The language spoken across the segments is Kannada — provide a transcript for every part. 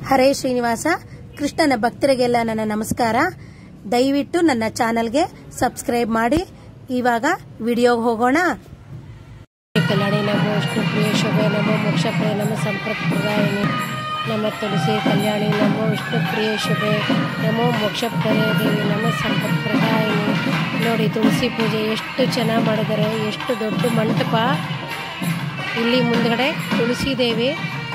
ಹರೇ ಶ್ರೀನಿವಾಸ ಕೃಷ್ಣನ ಭಕ್ತರಿಗೆಲ್ಲ ನನ್ನ ನಮಸ್ಕಾರ ದಯವಿಟ್ಟು ನನ್ನ ಚಾನಲ್ಗೆ ಸಬ್ಸ್ಕ್ರೈಬ್ ಮಾಡಿ ಇವಾಗ ವಿಡಿಯೋಗೆ ಹೋಗೋಣ ಕಲ್ಯಾಣಿ ನಮೋ ವಿಷ್ಣು ಪ್ರಿಯ ಶುಭೆ ನಮೋ ಮೋಕ್ಷ ಪ್ರಿಯ ನಮ ಸಂಪತ್ ಪ್ರದಾಯಿನಿ ನಮ್ಮ ತುಳಸಿ ಕಲ್ಯಾಣಿ ನಮೋ ವಿಷ್ಣು ಪ್ರಿಯ ಶುಭೆ ನಮೋ ಮೋಕ್ಷ ಪ್ರಿಯ ದೇವಿ ನಮ ಸಂಪತ್ ಪ್ರದಾಯಿನಿ ನೋಡಿ ತುಳಸಿ ಪೂಜೆ ಎಷ್ಟು ಚೆನ್ನಾಗಿ ಮಾಡಿದ್ದಾರೆ ಎಷ್ಟು ದೊಡ್ಡ ಮಂಟಪ ಇಲ್ಲಿ ಮುಂದ್ಗಡೆ ತುಳಸಿ ದೇವಿ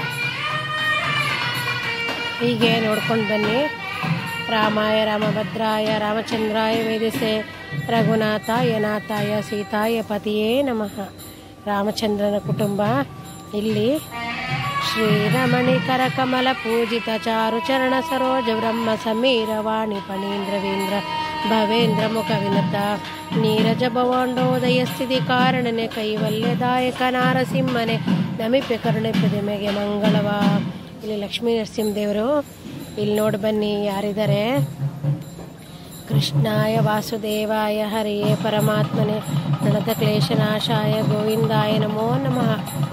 ಹೀಗೆ ನೋಡ್ಕೊಂಡು ಬನ್ನಿ ರಾಮಾಯ ರಾಮಭದ್ರಾಯ ರಾಮಚಂದ್ರಾಯ ವೇದಿಸೆ ರಘುನಾಥಾಯ ನಾಥಾಯ ಸೀತಾಯ ಪತಿಯೇ ನಮಃ ರಾಮಚಂದ್ರನ ಕುಟುಂಬ ಇಲ್ಲಿ ಶ್ರೀರಮಣಿಕರ ಕಮಲ ಪೂಜಿತ ಚಾರು ಚರಣ ಸರೋಜ ಬ್ರಹ್ಮ ಸಮೀರ ವಾಣಿ ಫಣೀಂದ್ರವೀಂದ್ರ ಭವೇಂದ್ರ ಮುಖ ವಿನತ ನೀರಜ ಭವಾಂಡೋದಯ ಸ್ಥಿತಿ ಕಾರಣನೆ ಕೈವಲ್ಯದಾಯಕ ನಾರಸಿಂಹನೆ ನಮಿಪೆ ಕರುಣೆ ಪ್ರತಿಮೆಗೆ ಮಂಗಳವ ಇಲ್ಲಿ ಲಕ್ಷ್ಮೀ ನರಸಿಂಹದೇವರು ಇಲ್ಲಿ ನೋಡಿ ಬನ್ನಿ ಯಾರಿದ್ದಾರೆ ಕೃಷ್ಣಾಯ ವಾಸುದೇವಾಯ ಹರಿಯೇ ಪರಮಾತ್ಮನೆ ಪ್ರಣತ ಕ್ಲೇಶನಾಶಾಯ ಗೋವಿಂದಾಯ ನಮೋ ನಮಃ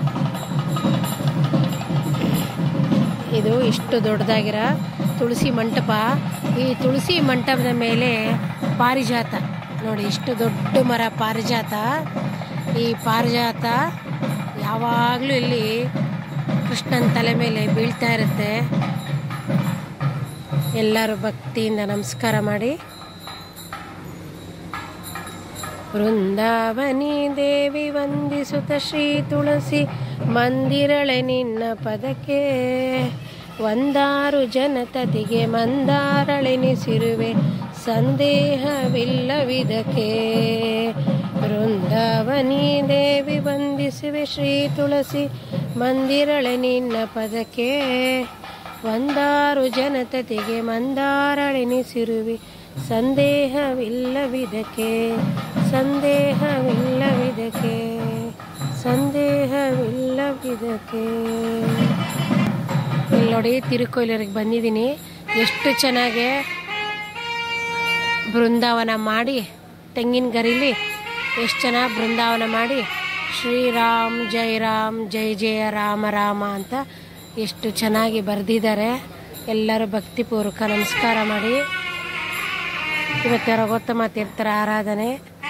ಇದು ಇಷ್ಟು ದೊಡ್ಡದಾಗಿರೋ ತುಳಸಿ ಮಂಟಪ ಈ ತುಳಸಿ ಮಂಟಪದ ಮೇಲೆ ಪಾರಿಜಾತ ನೋಡಿ ಇಷ್ಟು ದೊಡ್ಡ ಮರ ಪಾರಿಜಾತ ಈ ಪಾರಿಜಾತ ಯಾವಾಗಲೂ ಇಲ್ಲಿ ಕೃಷ್ಣನ ತಲೆ ಮೇಲೆ ಬೀಳ್ತಾ ಇರುತ್ತೆ ಎಲ್ಲರೂ ಭಕ್ತಿಯಿಂದ ನಮಸ್ಕಾರ ಮಾಡಿ ವೃಂದಾವನಿ ದೇವಿ ವಂದಿಸುತ್ತ ಶ್ರೀ ತುಳಸಿ ಮಂದಿರಳೆ ನಿನ್ನ ಪದಕ್ಕೆ ಒಂದಾರು ಜನತತಿಗೆ ಮಂದಾರಳೆನಿಸಿರುವೆ ಸಂದೇಹವಿಲ್ಲವಿದಕ್ಕೆ ವೃಂದಾವನಿ ದೇವಿ ವಂದಿಸುವೆ ಶ್ರೀ ತುಳಸಿ ಮಂದಿರಳೆ ನಿನ್ನ ಪದಕ್ಕೆ ಒಂದಾರು ಜನತತಿಗೆ ಮಂದಾರಳೆನಿಸಿರುವೆ ಸಂದೇಹವಿಲ್ಲವಿದಕ್ಕೆ ಸಂದೇಹವಿಲ್ಲವಿದಕ್ಕೆ ಸಂದೇಹವಿಲ್ಲವಿದಕ್ಕೆ ಇಲ್ಲಿ ನೋಡಿ ತಿರುಕೊಯ್ಲೂರಿಗೆ ಬಂದಿದ್ದೀನಿ ಎಷ್ಟು ಚೆನ್ನಾಗಿ ಬೃಂದಾವನ ಮಾಡಿ ತೆಂಗಿನ ಗರಿಲಿ ಎಷ್ಟು ಚೆನ್ನಾಗಿ ಬೃಂದಾವನ ಮಾಡಿ ಶ್ರೀರಾಮ್ ಜೈ ರಾಮ್ ಜೈ ಜಯ ರಾಮ ರಾಮ ಅಂತ ಎಷ್ಟು ಚೆನ್ನಾಗಿ ಬರೆದಿದ್ದಾರೆ ಎಲ್ಲರೂ ಭಕ್ತಿಪೂರ್ವಕ ನಮಸ್ಕಾರ ಮಾಡಿ ಇವತ್ತು ರಘೋತ್ತಮ ತೀರ್ಥರ ಆರಾಧನೆ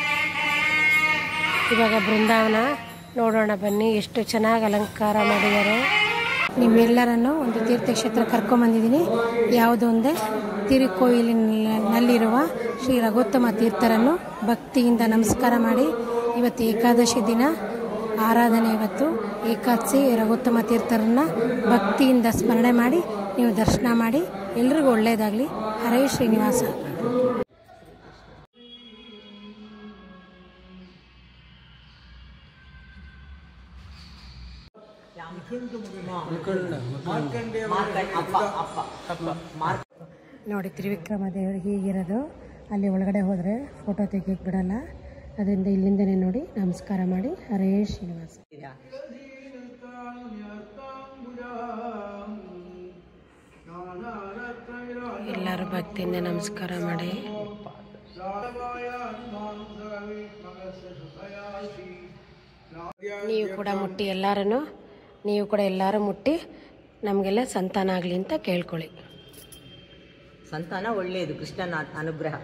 ಇವಾಗ ಬೃಂದಾವನ ನೋಡೋಣ ಬನ್ನಿ ಎಷ್ಟು ಚೆನ್ನಾಗಿ ಅಲಂಕಾರ ಮಾಡಿದ್ದಾರೆ ನಿಮ್ಮೆಲ್ಲರನ್ನು ಒಂದು ತೀರ್ಥಕ್ಷೇತ್ರ ಕರ್ಕೊಂಬಂದಿದ್ದೀನಿ ಯಾವುದೋ ಒಂದೇ ತಿರುಕೋಯಿಲಿನಲ್ಲಿರುವ ಶ್ರೀ ರಘೋತ್ತಮ ತೀರ್ಥರನ್ನು ಭಕ್ತಿಯಿಂದ ನಮಸ್ಕಾರ ಮಾಡಿ ಇವತ್ತು ಏಕಾದಶಿ ದಿನ ಆರಾಧನೆ ಇವತ್ತು ಏಕಾದಶಿ ರಘುತ್ತಮ ತೀರ್ಥರನ್ನ ಭಕ್ತಿಯಿಂದ ಸ್ಮರಣೆ ಮಾಡಿ ನೀವು ದರ್ಶನ ಮಾಡಿ ಎಲ್ರಿಗೂ ಒಳ್ಳೆಯದಾಗಲಿ ಹರೇ ಶ್ರೀನಿವಾಸ ನೋಡಿ ತ್ರಿವಿಕ್ರಮ ದೇವರು ಹೀಗಿರೋದು ಅಲ್ಲಿ ಒಳಗಡೆ ಹೋದರೆ ಫೋಟೋ ತೆಗಿಯಕ್ಕೆ ಬಿಡಲ್ಲ ಅದರಿಂದ ಇಲ್ಲಿಂದನೇ ನೋಡಿ ನಮಸ್ಕಾರ ಮಾಡಿ ಹರೇ ಶ್ರೀನಿವಾಸ ಎಲ್ಲರೂ ಭಕ್ತಿಯಿಂದ ನಮಸ್ಕಾರ ಮಾಡಿ ನೀವು ಕೂಡ ಮುಟ್ಟಿ ಎಲ್ಲರೂ ನೀವು ಕೂಡ ಎಲ್ಲರೂ ಮುಟ್ಟಿ ನಮಗೆಲ್ಲ ಸಂತಾನ ಆಗಲಿ ಅಂತ ಕೇಳ್ಕೊಳ್ಳಿ ಸಂತಾನ ಒಳ್ಳೆಯದು ಕೃಷ್ಣನ ಅನುಗ್ರಹ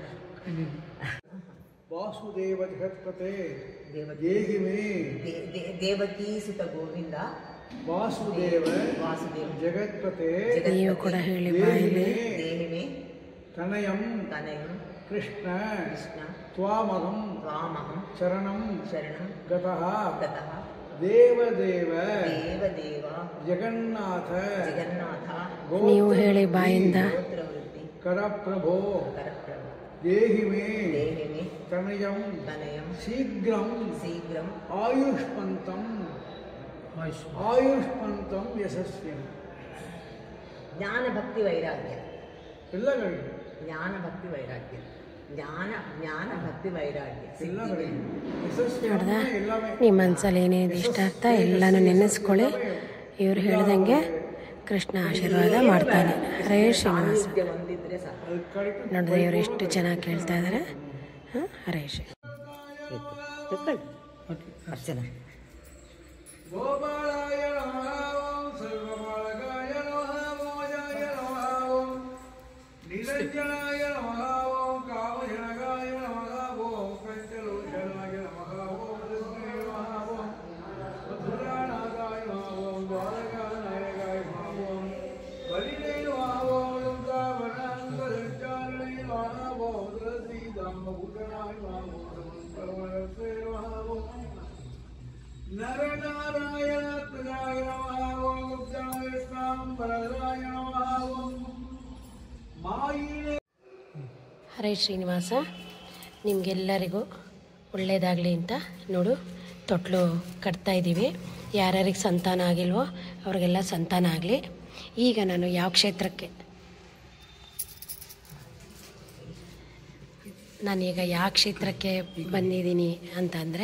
ವಾಸುದೇವ ಜಗತ್ಪತೆ ದೇವಕಿ ದೇಹಿ ಮೇ ದೇ- ದೇ- ದೇವಕೀ ಸುತ ಗೋವಿಂದ ವಾಸುದೇವ ವಾಸುದೇವ ಜಗತ್ಪತೆ ನೀವು ಕೂಡ ಹೇಳಿ ಬಾಯಿಲಿ ದೇಹಿಮೇ ತನಯಂ ತನಯಂ ಕೃಷ್ಣ ಕೃಷ್ಣ ತ್ವಾಮಹಂ ತ್ವಾಮಹಂ ಚರಣಂ ಶರಣಂ ಗತಃ ಗತಃ ದೇವದೇವ ದೇವದೇವ ಜಗನ್ನಾಥ ಜಗನ್ನಾಥ ನೀವು ಹೇಳಿ ಬಾಯಿಂದ ಗೋತ್ರವೃತ್ತಿ ಕರಪ್ರಭೋ ಕರಪ್ರಭ ದೇಹಿ ಮೇ ದೇಹಿಮೇ ತನಯಂ ತನಯಂ ಶೀಘ್ರಂ ಶೀಘ್ರಂ ಆಯುಷ್ಮಂತಂ ಆಯುಷ್ಮಂತಂ ಯಶಸ್ವಿನಿ ಜ್ಞಾನ ಭಕ್ತಿ ವೈರಾಗ್ಯ ಎಲ್ಲಗಳಿಗೆ ಜ್ಞಾನ ಭಕ್ತಿ ವೈರಾಗ್ಯ ಜ್ಞಾನ ಜ್ಞಾನ ಭಕ್ತಿ ವೈರಾಗ್ಯ ಎಲ್ಲಗಳಿಗೆ ಯಶಸ್ವಿ ನೋಡ್ದ ಅಂದ್ರೆ ಎಲ್ಲವೇ ನಿಮ್ಮ ಮನಸ್ಸಲ್ಲಿ ಏನೇನು ಇಷ್ಟ ಆಗ್ತಾ ಎಲ್ಲನೂ ನೆನೆಸ್ಕೊಳ್ಳಿ ಇವ್ರು ಹೇಳ್ದಂಗೆ ಕೃಷ್ಣ ಆಶೀರ್ವಾದ ಮಾಡ್ತಾನೆ ಹರೇ ಶ್ರೀನಿವಾಸ ಸಾನ್ನಿಧ್ಯ ಹೊಂದಿದ್ರೆ ಸಾಕು ಅದು ಕಡಿಮೆ ನೋಡಿದ್ರೆ ಇವ್ರು ಎಷ್ಟು ಚೆನ್ನಾಗಿ ಕೇಳ್ತಾ ಇದ್ದಾರೆ ಹಾಂ ಹರೇ ಶ್ರೀ ಅರ್ಚನಾ ಗೋಪಾಲಾಯ ನಮಃ ಓಂ ಸರ್ವಮಾಳಗಾಯ ನಮಃ ಮೋಜಾಯ ನಮಃ ನಿರಂಜನಾಯ ನಮಃ ಓಂ ಕಾಮಜನಕಾಯ ನಮಃ ಓಂ ಕಂಚಲೋಚನಾಯ ನಮಃ ಓಂ ಕೃಷ್ಣೇ ನಮಃ ಓಂ ಮಧುರಾನಾಗಾಯ ನಮಃ ಓಂ ದ್ವಾರಕಾನಾಯಕಾಯ ನಮಃ ಓಂ ಬಲಿನೇ ನಮಃ ಓಂ ಲಂಕಾವನಾಂತರಿಚಾರಣೇ ನಮಃ ಓಂ ತುಳಸೀದಾಂಬಭೂಷಣಾಯ ನಮಃ ಓಂ ಸಮಸ್ತವರಸೇ ನಮಃ ಓಂ ನರನಾರಾಯಣಾತ್ಮಜಾಯ ನಮಃ ಓಂ ಗುಪ್ತಾಯ ಸ್ವಾಂಬರಾಯ ನಮಃ ಓಂ ಮಾಯಿನೇ ಹರೇ ಶ್ರೀನಿವಾಸ ನಿಮಗೆಲ್ಲರಿಗೂ ಒಳ್ಳೆಯದಾಗಲಿ ಅಂತ ನೋಡು ತೊಟ್ಲು ಕಟ್ತಾ ಇದ್ದೀವಿ ಯಾರ್ಯಾರಿಗೆ ಸಂತಾನ ಆಗಿಲ್ವೋ ಅವ್ರಿಗೆಲ್ಲ ಸಂತಾನ ಆಗಲಿ ಈಗ ನಾನು ಯಾವ ಕ್ಷೇತ್ರಕ್ಕೆ ನಾನೀಗ ಯಾವ ಕ್ಷೇತ್ರಕ್ಕೆ ಬಂದಿದ್ದೀನಿ ಅಂತಂದರೆ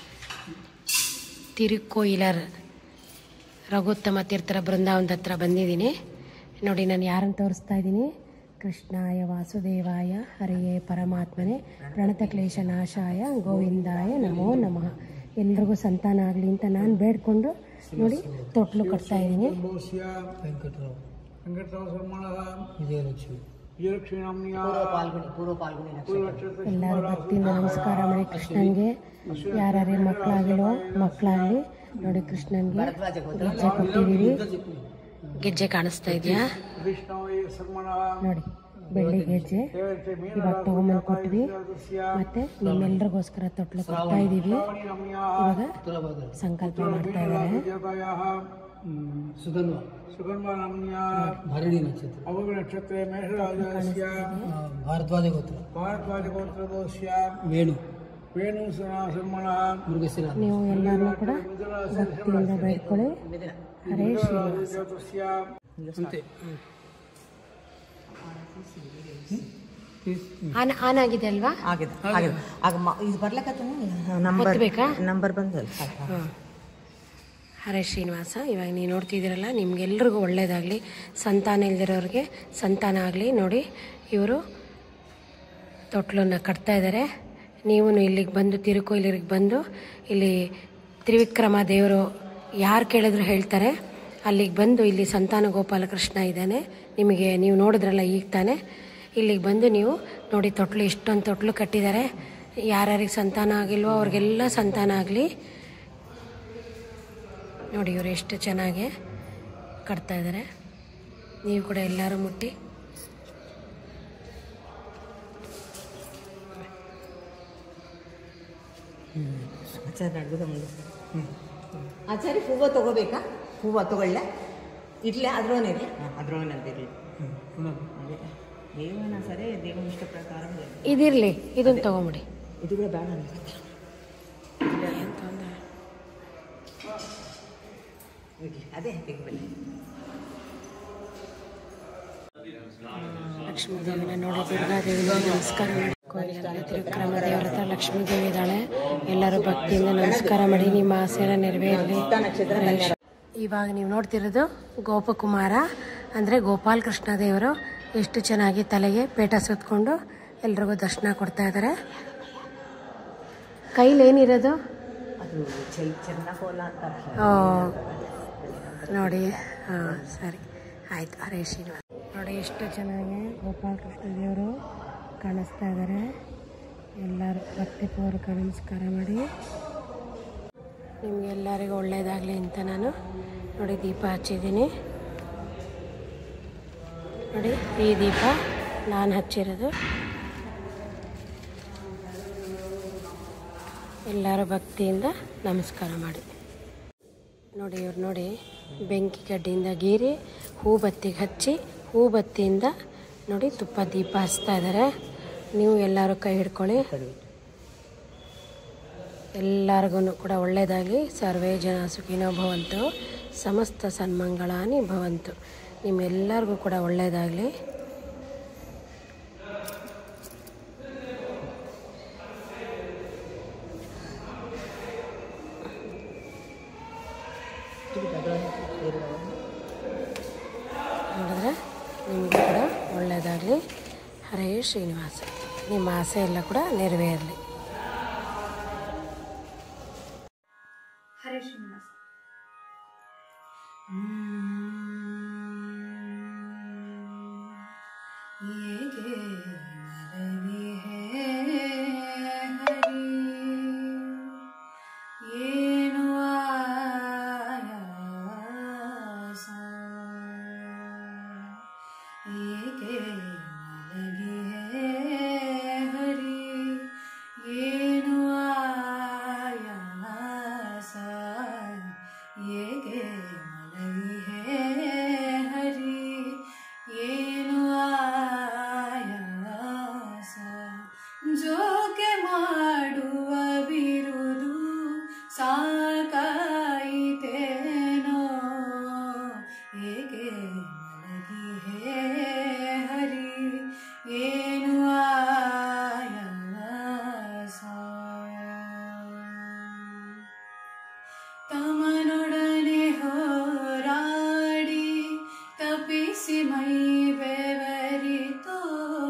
ತಿರುಕೋಯಿಲರ್ ರಘುತ್ತಮ ತೀರ್ಥರ ಬೃಂದಾವನದ ಹತ್ರ ಬಂದಿದ್ದೀನಿ ನೋಡಿ ನಾನು ಯಾರನ್ನು ತೋರಿಸ್ತಾ ಇದ್ದೀನಿ ಕೃಷ್ಣಾಯ ವಾಸುದೇವಾಯ ಹರಿಯೇ ಪರಮಾತ್ಮನೇ ಪ್ರಣತ ಕ್ಲೇಶ ನಾಶಾಯ ಗೋವಿಂದಾಯ ನಮೋ ನಮಃ ಎಲ್ರಿಗೂ ಸಂತಾನ ಆಗಲಿ ಅಂತ ನಾನು ಬೇಡ್ಕೊಂಡು ನೋಡಿ ತೊಟ್ಲು ಕಟ್ತಾ ಇದ್ದೀನಿ ಬೋಸ್ಯ ವೆಂಕಟರಾವ್ ವೆಂಕಟರಾವ್ ಶರ್ಮಣಃ ವಿಜಯಲಕ್ಷ್ಮಿ ವಿಜಯಲಕ್ಷ್ಮಿ ನಾಮ್ನಿಯ ಪೂರ್ವ ಪಾಲ್ಗುಣಿ ಪೂರ್ವ ಪಾಲ್ಗುಣಿ ನಕ್ಷತ್ರ ಎಲ್ಲರೂ ಭಕ್ತಿಯಿಂದ ನಮಸ್ಕಾರ ಮಾಡಿ ಕೃಷ್ಣನಿಗೆ ಯಾರ್ಯಾರೇ ಮಕ್ಕಳಾಗಿಲ್ವೋ ಮಕ್ಕಳಾಗಲಿ ನೋಡಿ ಕೃಷ್ಣನಿಗೆ ಭರದ್ವಾಜ ಗೋತ್ರ ಗೆಜ್ಜೆ ಕೊಟ್ಟಿದ್ದೀವಿ ಗೆಜ್ಜೆ ಕಾಣಿಸ್ತಾ ಇದೆಯಾ ಕೃಷ್ಣವೇ ಶರ್ಮಣಃ ನೋಡಿ ಬೆಳ್ಳಿ ಗೆಜ್ಜೆ ದೇವತೆ ಇವಾಗ ತಗೊಂಬಂದು ಕೊಟ್ವಿ ಮತ್ತೆ ನಿಮ್ಮೆಲ್ರಿಗೋಸ್ಕರ ತೊಟ್ಲು ಕೊಡ್ತಾ ಇದ್ದೀವಿ ನಾಮ್ನಿಯ ಇವಾಗ ತುಲಭದ್ರ ಸಂಕಲ್ಪ ಮಾಡ್ತಾ ಇದ್ದಾರೆ ವಿಜಯತಾಯಾಃ ಸುಗನ್ವ ಸುಗನ್ವ ನಾಮ್ನಿಯ ಭರಣಿ ನಕ್ಷತ್ರ ಅವಗ ನಕ್ಷತ್ರೆ ಮೇಷರಾಜಸ್ಯ ಭಾರದ್ವಾಜ ಗೋತ್ರ ಭಾರದ್ವಾಜ ಗೋತ್ರದೋಸ್ಯ ವೇಣು ವೇಣು ಶರ್ಮಣಃ ಮೃಗಶಿರ ನೀವು ಎಲ್ಲರೂ ಕೂಡ ಭಕ್ತಿಯಿಂದ ಬೇಡ್ಕೊಳ್ಳಿ ಹರೇ ಶ್ರೀನಿವಾಸ ಜ್ಯೋತಿಷ್ಯ ಅಂತೆ ಆನ್ ಆನ್ ಆಗಿದೆ ಅಲ್ವಾ ಆಗಿದೆ ಆಗಿದೆ ಆಗ ಮ- ಇದು ಬರ್ಲಕತ್ತ ನಂಬರ್ ಒತ್ತಬೇಕಾ? ನಂಬರ್ ಬಂದಲ್ಲ ಹಾಂ ಹರೇ ಶ್ರೀನಿವಾಸ ಇವಾಗ ನೀವು ನೋಡ್ತಿದ್ದೀರಲ್ಲ ನಿಮ್ಗೆಲ್ರಿಗೂ ಒಳ್ಳೇದಾಗಲಿ ಸಂತಾನ ಇಲ್ದಿರೋರಿಗೆ ಸಂತಾನ ಆಗಲಿ ನೋಡಿ ಇವರು ತೊಟ್ಲನ್ನು ಕಟ್ತಾ ಇದ್ದಾರೆ ನೀವು ಇಲ್ಲಿಗೆ ಬಂದು ತಿರುಕೊಯ್ಲಿಗೆ ಬಂದು ಇಲ್ಲಿ ತ್ರಿವಿಕ್ರಮ ದೇವರು ಯಾರು ಕೇಳಿದ್ರು ಹೇಳ್ತಾರೆ ಅಲ್ಲಿಗೆ ಬಂದು ಇಲ್ಲಿ ಸಂತಾನ ಗೋಪಾಲಕೃಷ್ಣ ಇದ್ದಾನೆ ನಿಮಗೆ ನೀವು ನೋಡಿದ್ರಲ್ಲ ಈಗ ತಾನೇ ಇಲ್ಲಿಗೆ ಬಂದು ನೀವು ನೋಡಿ ತೊಟ್ಲು ಇಷ್ಟೊಂದು ತೊಟ್ಲು ಕಟ್ಟಿದ್ದಾರೆ ಯಾರ್ಯಾರಿಗೆ ಸಂತಾನ ಆಗಿಲ್ವೋ ಅವ್ರಿಗೆಲ್ಲ ಸಂತಾನ ಆಗಲಿ ನೋಡಿ ಇವರು ಎಷ್ಟು ಚೆನ್ನಾಗಿ ಕಟ್ತಾ ಇದ್ದಾರೆ ನೀವು ಕೂಡ ಎಲ್ಲರೂ ಮುಟ್ಟಿ ಆಚಾರ್ಯ ನಡ್ಗುದ ಮುಂದೆ ಆಚಾರ್ಯ ಹೂವು ತಗೋಬೇಕಾ ಹೂವು ತಗೊಳ್ಳ ಇಡ್ಲೆ ಅದ್ರೊಳನೆ ಇರಲಿ ಅದ್ರೊಳನೆ ಇರಲಿ ಅದೇ ದೇವನ ಸರಿ ದೇವನ ಇಷ್ಟ ಪ್ರಕಾರ ಇದಿರಲಿ ಇದನ್ನು ತೊಗೊಂಬಿಡಿ ಇದು ಕೂಡ ಬೇಡ ಅನ್ಸುತ್ತೆ ಇಡ್ಲಿ ಅದೇ ತೆಗಿಬೇಡಿ ಲಕ್ಷ್ಮೀ ದೇವಿನ ನೋಡಿ ದುರ್ಗಾದೇವಿನ ನಮಸ್ಕಾರ ಮಾಡಿ ಕೋವಿಲಲ್ಲಿ ತ್ರಿವಿಕ್ರಮ ದೇವರ ಹತ್ರ ಲಕ್ಷ್ಮೀ ದೇವಿ ಇದ್ದಾಳೆ ಎಲ್ಲರೂ ಭಕ್ತಿಯಿಂದ ನಮಸ್ಕಾರ ಮಾಡಿ ನಿಮ್ಮ ಆಸೆ ಎಲ್ಲ ನೆರವೇರಲಿ ನಕ್ಷತ್ರ ಇವಾಗ ನೀವು ನೋಡ್ತಿರೋದು ಗೋಪಕುಮಾರ ಅಂದರೆ ಗೋಪಾಲ್ ಕೃಷ್ಣ ದೇವರು ಎಷ್ಟು ಚೆನ್ನಾಗಿ ತಲೆಗೆ ಪೇಟ ಸುತ್ಕೊಂಡು ಎಲ್ರಿಗೂ ದರ್ಶನ ಕೊಡ್ತಾ ಇದ್ದಾರೆ ಕೈಲಿ ಏನಿರೋದು ಅದು ಚೈ ಚೆನ್ನಕೋಲ ಅಂತ ಆ, ನೋಡಿ ಹಾಂ ಸರಿ ಆಯಿತು ಹರೇ ಶ್ರೀನಿವಾಸ ನೋಡಿ ಎಷ್ಟು ಚೆನ್ನಾಗಿ ಗೋಪಾಲಕೃಷ್ಣ ದೇವರು ಕಾಣಿಸ್ತಾ ಇದ್ದಾರೆ ಎಲ್ಲರೂ ಭಕ್ತಿಪೂರ್ವಕ ನಮಸ್ಕಾರ ಮಾಡಿ ನಿಮಗೆ ಎಲ್ಲರಿಗೂ ಒಳ್ಳೆಯದಾಗಲಿ ಅಂತ ನಾನು ನೋಡಿ ದೀಪ ಹಚ್ಚಿದ್ದೀನಿ ನೋಡಿ ಈ ದೀಪ ನಾನು ಹಚ್ಚಿರೋದು ಎಲ್ಲರೂ ಭಕ್ತಿಯಿಂದ ನಮಸ್ಕಾರ ಮಾಡಿ ನೋಡಿ ಇವ್ರು ನೋಡಿ ಬೆಂಕಿ ಕಡ್ಡಿಯಿಂದ ಗೀರಿ ಹೂ ಬತ್ತಿಗೆ ಹಚ್ಚಿ ಹೂ ಬತ್ತಿಯಿಂದ ನೋಡಿ ತುಪ್ಪ ದೀಪ ಹಚ್ತಾ ಇದ್ದಾರೆ ನೀವು ಎಲ್ಲರೂ ಕೈ ಹಿಡ್ಕೊಳ್ಳಿ ಎಲ್ಲರಿಗೂ ಕೂಡ ಒಳ್ಳೆಯದಾಗಲಿ ಸರ್ವೇ ಜನ ಸುಖಿನೋ ಭವಂತು ಸಮಸ್ತ ಸನ್ಮಂಗಳಾನಿ ಭವಂತು ನಿಮ್ಮೆಲ್ಲರಿಗೂ ಕೂಡ ಒಳ್ಳೆಯದಾಗಲಿ ನೋಡಿದ್ರೆ ನಿಮಗೆ ಕೂಡ ಒಳ್ಳೆಯದಾಗಲಿ ಹರೇ ಶ್ರೀನಿವಾಸ ನಿಮ್ಮ ಆಸೆ ಎಲ್ಲ ಕೂಡ ನೆರವೇರಲಿ ಹರೇ ಶ್ರೀನಿವಾಸ ಹೇಗೆ ಏಕೆ ಮಲಗಿಯೇ ಹರಿ ಏನು ಆಯಾಸ ಏಕೆ ಮಲಗಿಯೇ ಹರಿ ಏನು ಆಯಾಸ ಜೋಕೆ ಮಾಡುವ ಬಿರುದು ಸಾಕಾಯಿತೇನೋ ಏಕೆ ಮಲಗಿಯೇ ಹರಿ ಏನು ಆಯಾಸ ತಮನೊಡನೆ ಹೋರಾಡಿ ತಪ್ಪಿಸಿ ಮೈ ಬೆವರಿತೋ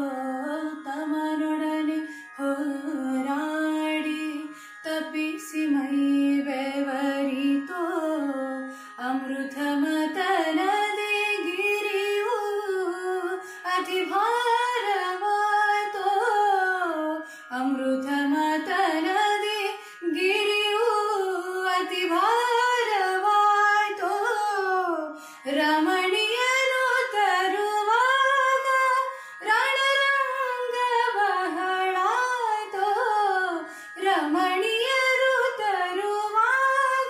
ತಮನೊಡನೆ ಹೋರಾಡಿ ತಪ್ಪಿಸಿ ಮೈ ಬೆವರಿತೋ ಅಮೃತ ಮತನದಿ ಗಿರಿಯು ಅತಿ ಭಾರವಾತೋ ಅಮೃತ ಮತನದಿ ಗಿರಿಯು ಅತಿ ಭಾರವಾಯ್ತೋ ರಮಣಿಯನು ತರುವಾಗ ರಣರಂಗ ಬಹಳಾಯ್ತೋ ರಮಣಿಯರು ತರುವಾಗ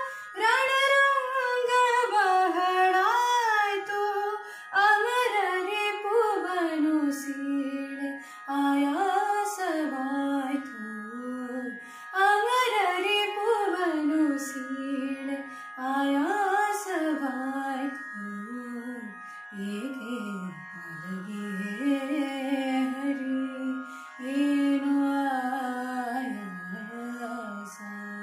ರಣರಂಗ ಬಹಳಾಯ್ತೋ ಅಮರರೆ ಪುವನು ಸೀಳೆ ಆಯಾಸವಾಯ್ತು ಅಮರರೆ ಪುವನು ಸೀಳೆ ಆಯಾಸವಾಯ್ತು ಏಕೆ ಮಲಗಿಯೇ ಹರಿ ಏನು ಆಯಾಸ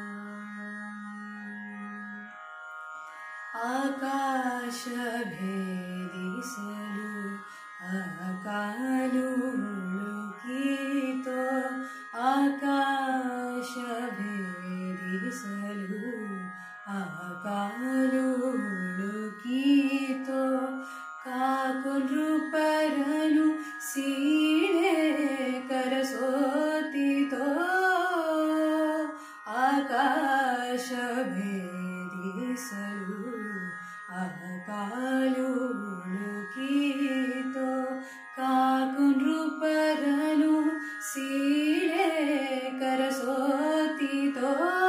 ಆಕಾಶ ಭೇದಿಸಲು ಅಕಾಲು ಹುಳುಕೀತೋ ಆಕಾಶ ಭೇದಿಸಲು ಅಕಾಲು ಹುಳುಕೀತೋ ಕಾಕು ನೃಪರನು ಸೀಳೆ ಕರಸೋತಿತೋ ಆಕಾಶ ಭೇದಿಸಲು ಅಕಾಲು ಹುಳುಕೀತೋ ಕಾಕು ನೃಪರನು ಸೀಳೆ ಕರಸೋತಿತೋ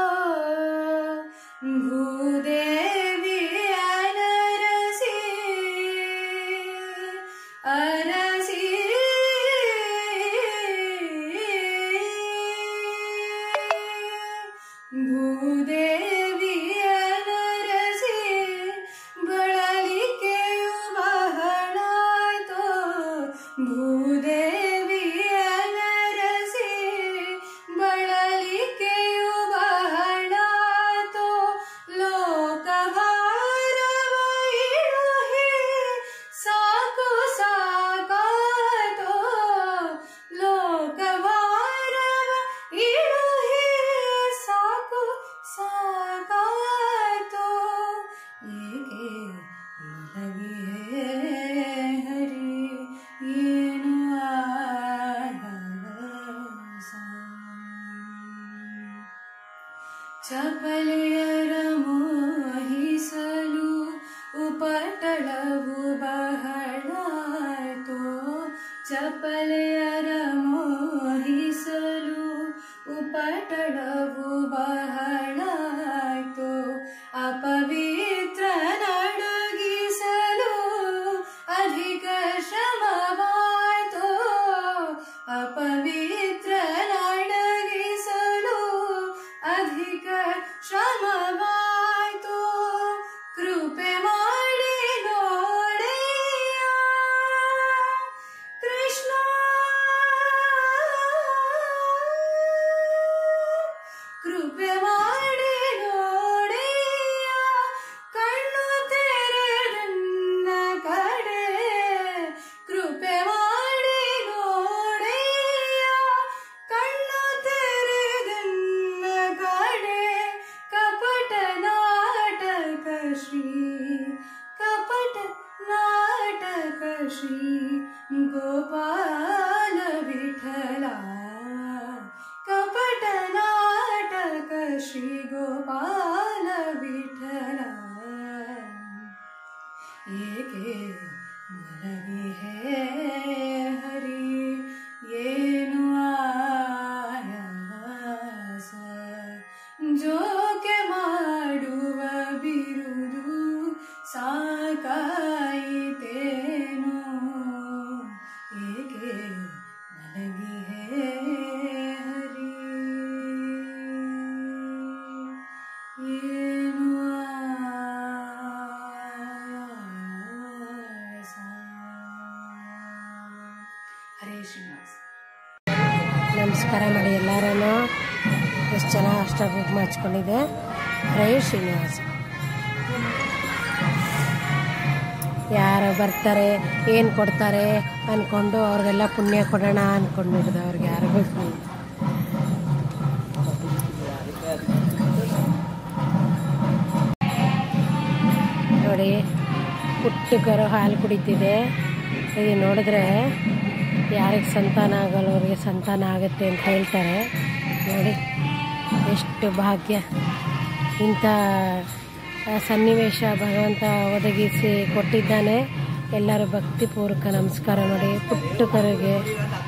ಭೂದೇವಿ ಅನರಸಿ ಅರಸಿ ಭೂದೇವಿ ಅನರಸಿ ಬಳಲಿಕೆಯು ಬಹಳಾಯ್ತೋ ಭೂದೇವಿ ಅನರಸಿ ಬಳಲಿಕೆಯು ಬಹಳಾಯ್ತೋ ಲೋಕಭಾರವ ಇಳುಹಿ ಸಾಕು ಸಾಕಾಯ್ತೋ ಲೋಕಭಾರವ ಇಳುಹಿ ಸಾಕು ಸಾಕಾಯ್ತೋ ಏಕೆ ಮಲಗಿಯೇ ಹರಿ ಏನು ಆಯಾಸ ಚಪಲೆಯರ ಮೋಹಿಸಲು ಉಪಟಳವು ಬಹಳಾಯ್ತೋ ಚಪಲೆಯರ ಮೋಹಿಸಲು ಉಪಟಳವು ಬಹಳಾಯ್ತೋ ಅಪವಿತ್ರ ನಡುಗಿಸಲು ಅಧಿಕ ಶ್ರಮವಾಯ್ತೋ ಅಪವಿತ್ರ ನಡಗಿಸಲು ಅಧಿಕ ಶ್ರಮವಾಯ್ತೋ ಕೃಪೆ ಮಾಡಿ ನೋಡೆಯ ಕೃಷ್ಣ ಕೃಪೆ ಮಾಡಿ ನೋಡೆಯ ಕಣ್ಣು ತೆರೆದನ್ನ ಕಡೆ ಕೃಪೆ ಮಾಡಿ ನೋಡೆಯ ಕಣ್ಣು ತೆರೆದನ್ನ ಕಡೆ ಕಪಟ ನಾಟಕ ಶ್ರೀ ಕಪಟ ನಾಟಕ ಶ್ರೀ ಗೋಪಾಲ ವಿಠಲ ಕಪಟ ನಾಟಕ ಶ್ರೀ ಗೋಪಾಲ ವಿಠಲ ಏಕೆ ಮಲಗಿ ಹೇ ಹರೇ ಶ್ರೀನಿವಾಸ ನಮಸ್ಕಾರ ಮಾಡಿ ಎಲ್ಲರೂ ಎಷ್ಟು ಚೆನ್ನಾಗಿ ಅಷ್ಟಾಗಿ ಹಚ್ಕೊಂಡಿದೆ ಹರೇ ಶ್ರೀನಿವಾಸ ಯಾರು ಬರ್ತಾರೆ ಏನು ಕೊಡ್ತಾರೆ ಅಂದ್ಕೊಂಡು ಅವ್ರಿಗೆಲ್ಲ ಪುಣ್ಯ ಕೊಡೋಣ ಅಂದ್ಕೊಂಡಿರೋದು ಅವ್ರಿಗೆ ಯಾರಿಗೂ ನೋಡಿ ಪುಟ್ಟು ಕರು ಹಾಲು ಕುಡಿತಿದೆ ಇದು ನೋಡಿದ್ರೆ ಯಾರಿಗೆ ಸಂತಾನ ಆಗೋಲ್ಲವ್ರಿಗೆ ಸಂತಾನ ಆಗುತ್ತೆ ಅಂತ ಹೇಳ್ತಾರೆ ನೋಡಿ ಎಷ್ಟು ಭಾಗ್ಯ ಇಂಥ ಆ, ಸನ್ನಿವೇಶ ಭಗವಂತ ಒದಗಿಸಿ ಕೊಟ್ಟಿದ್ದಾನೆ ಎಲ್ಲರೂ ಭಕ್ತಿಪೂರ್ವಕ ನಮಸ್ಕಾರ ಮಾಡಿ ಪುಟ್ಟು ಕರುಗೆ